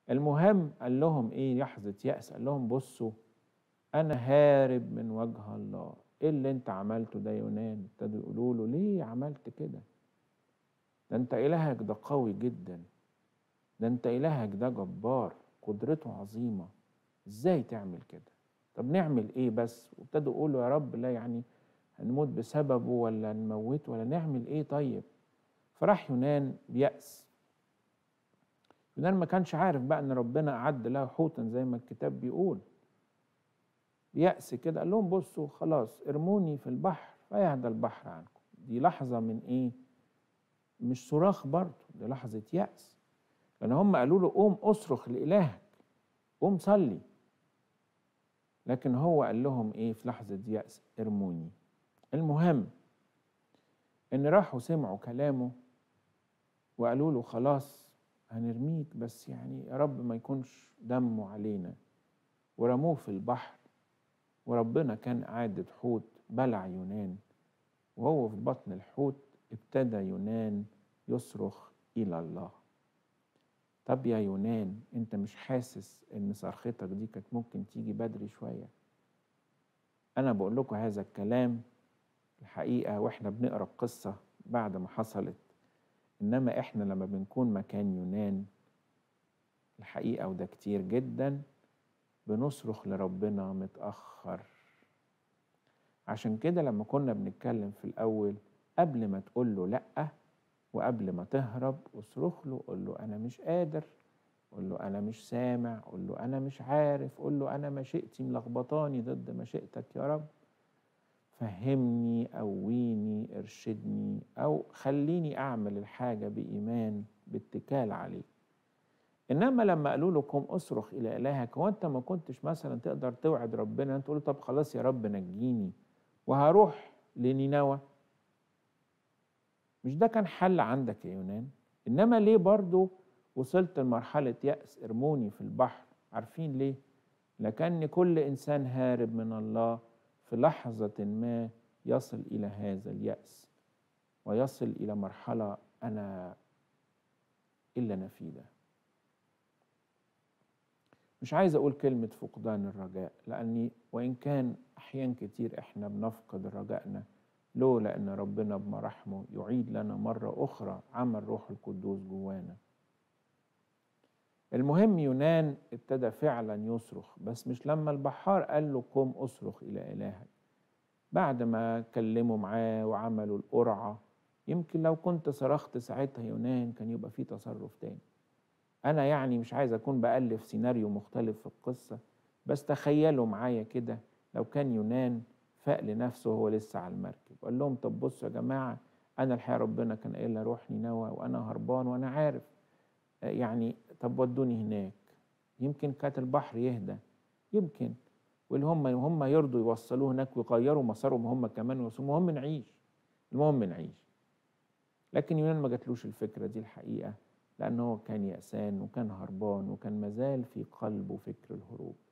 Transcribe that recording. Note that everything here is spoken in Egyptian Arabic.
المهم قال لهم ايه لحظة يأس قال لهم بصوا انا هارب من وجه الله ايه اللي انت عملته ده يونان ابتدوا يقولوا له ليه عملت كده ده انت الهك ده قوي جدا ده انت الهك ده جبار قدرته عظيمة ازاي تعمل كده طب نعمل ايه بس وابتدوا يقولوا يا رب لا يعني هنموت بسببه ولا نموت ولا نعمل ايه طيب فراح يونان بيأس يونان ما كانش عارف بقى ان ربنا اعد له حوتا زي ما الكتاب بيقول بيأس كده قال لهم بصوا خلاص ارموني في البحر فيهدى البحر عنكم دي لحظة من ايه مش صراخ برضه دي لحظة يأس لأن هم قالوا له قوم اصرخ لإلهك قوم صلي لكن هو قال لهم ايه في لحظة يأس ارموني المهم ان راحوا سمعوا كلامه وقالوا له خلاص هنرميك بس يعني يا رب ما يكونش دمه علينا ورموه في البحر وربنا كان عادة حوت بلع يونان وهو في بطن الحوت ابتدى يونان يصرخ إلى الله طب يا يونان انت مش حاسس ان صرختك دي كانت ممكن تيجي بدري شوية انا بقول لكم هذا الكلام الحقيقة واحنا بنقرأ القصة بعد ما حصلت انما احنا لما بنكون مكان يونان الحقيقة وده كتير جدا بنصرخ لربنا متأخر عشان كده لما كنا بنتكلم في الأول قبل ما تقول له لأ وقبل ما تهرب اصرخ له قول له أنا مش قادر قول له أنا مش سامع قول له أنا مش عارف قول له أنا مشيئتي ملخبطاني ضد مشيئتك يا رب فهمني قويني ارشدني أو خليني أعمل الحاجة بإيمان باتكال عليك انما لما قالوا له قم اصرخ الى الهك هو انت ما كنتش مثلا تقدر توعد ربنا انت تقول له طب خلاص يا رب نجيني وهروح لنينوى مش ده كان حل عندك يا يونان انما ليه برضو وصلت لمرحلة يأس ارموني في البحر عارفين ليه لكن كل انسان هارب من الله في لحظة ما يصل الى هذا اليأس ويصل الى مرحلة انا الا انا فيه ده مش عايز اقول كلمة فقدان الرجاء لاني وان كان احيان كتير احنا بنفقد رجائنا لولا ان ربنا بمراحمه يعيد لنا مرة اخرى عمل روح القدوس جوانا المهم يونان ابتدى فعلا يصرخ بس مش لما البحار قال له قم اصرخ الى الهك بعد ما كلموا معاه وعملوا القرعة يمكن لو كنت صرخت ساعتها يونان كان يبقى في تصرف تاني أنا يعني مش عايز أكون بألف سيناريو مختلف في القصة بس تخيلوا معايا كده لو كان يونان فاق لنفسه وهو لسه على المركب وقال لهم طب بصوا يا جماعة أنا الحقيقة ربنا كان قايل لي أروح نينوى وأنا هربان وأنا عارف يعني طب ودوني هناك يمكن كانت البحر يهدى يمكن واللي هم هم يرضوا يوصلوه هناك ويغيروا مسارهم هم كمان ويوصلوا المهم نعيش المهم نعيش لكن يونان ما جاتلوش الفكرة دي الحقيقة لأنه كان يأسان وكان هربان وكان مازال في قلبه فكر الهروب